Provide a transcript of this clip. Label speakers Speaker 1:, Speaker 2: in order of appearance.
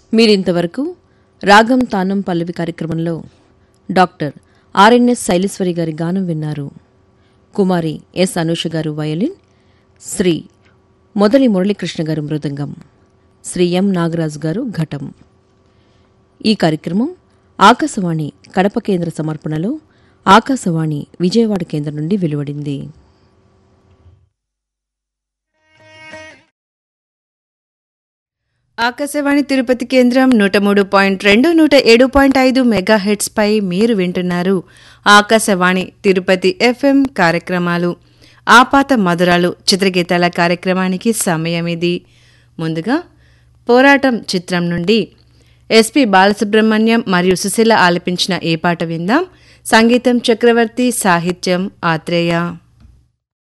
Speaker 1: మీరింతవరకు రాగం తానం పల్లవి కార్యక్రమంలో డాక్టర్ ఆర్ఎన్ఎస్ శైలేశ్వరి గారి గానం విన్నారు కుమారి ఎస్ అనూష గారు వయలిన్ శ్రీ మొదలి మురళీకృష్ణ గారు మృదంగం శ్రీ ఎం నాగరాజు గారు ఘటం ఈ కార్యక్రమం ఆకాశవాణి కడప కేంద్ర సమర్పణలో ఆకాశవాణి విజయవాడ కేంద్రం నుండి వెలువడింది
Speaker 2: ఆకాశవాణి తిరుపతి కేంద్రం నూట మూడు పాయింట్ రెండు నూట ఏడు పాయింట్ ఐదు మెగా హెడ్స్ పై మీరు వింటున్నారు ఆకాశవాణి తిరుపతి ఎఫ్ఎం కార్యక్రమాలు ఆపాత మధురాలు చిత్రగీతాల కార్యక్రమానికి సమయం ఇది ముందుగా పోరాటం చిత్రం నుండి ఎస్పి బాలసుబ్రహ్మణ్యం మరియు సుశీల ఆలపించిన ఏ పాట విందాం సంగీతం చక్రవర్తి సాహిత్యం ఆత్రేయ